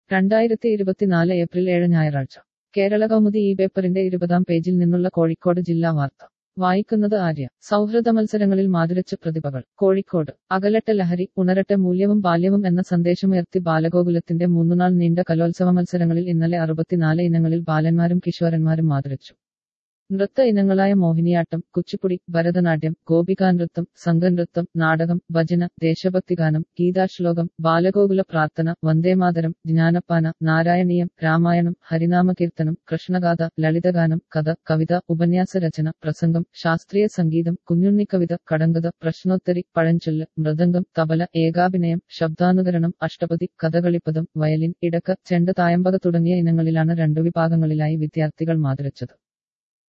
രണ്ടായിരത്തി ഇരുപത്തിനാല് ഏപ്രിൽ ഏഴ് ഞായറാഴ്ച കേരള കൗമുദി ഈ പേപ്പറിന്റെ ഇരുപതാം പേജിൽ നിന്നുള്ള കോഴിക്കോട് ജില്ലാ വാർത്ത വായിക്കുന്നത് ആര്യ സൗഹൃദ മത്സരങ്ങളിൽ മാതുരച്ച പ്രതിഭകൾ കോഴിക്കോട് അകലട്ടെ ലഹരി ഉണരട്ടെ മൂല്യവും ബാല്യവും എന്ന സന്ദേശമുയർത്തി ബാലഗോകുലത്തിന്റെ മൂന്നുനാൾ നീണ്ട കലോത്സവ മത്സരങ്ങളിൽ ഇന്നലെ അറുപത്തിനാല് ഇനങ്ങളിൽ ബാലന്മാരും കിഷോരന്മാരും മാതുരച്ചു നൃത്ത ഇനങ്ങളായ മോഹിനിയാട്ടം കുച്ചിപ്പുടി ഭരതനാട്യം ഗോപികാനൃത്തം സംഘനൃത്തം നാടകം ഭജന ദേശഭക്തിഗാനം ഗീതാശ്ലോകം ബാലഗോകുല പ്രാർത്ഥന വന്ദേമാതരം ജ്ഞാനപ്പാന നാരായണീയം രാമായണം ഹരിനാമകീർത്തനം കൃഷ്ണഗാഥ ലളിതഗാനം കഥ കവിത ഉപന്യാസ രചന പ്രസംഗം ശാസ്ത്രീയ സംഗീതം കുഞ്ഞുണ്ണി കവിത കടങ്കഥ പ്രശ്നോത്തരി പഴഞ്ചൊല്ല് മൃദംഗം തബല ഏകാഭിനയം ശബ്ദാനുകരണം അഷ്ടപതി കഥകളിപ്പദം വയലിൻ ഇടക്ക ചെണ്ട തായമ്പക തുടങ്ങിയ ഇനങ്ങളിലാണ് രണ്ടു വിഭാഗങ്ങളിലായി വിദ്യാർത്ഥികൾ മാതൃച്ചത്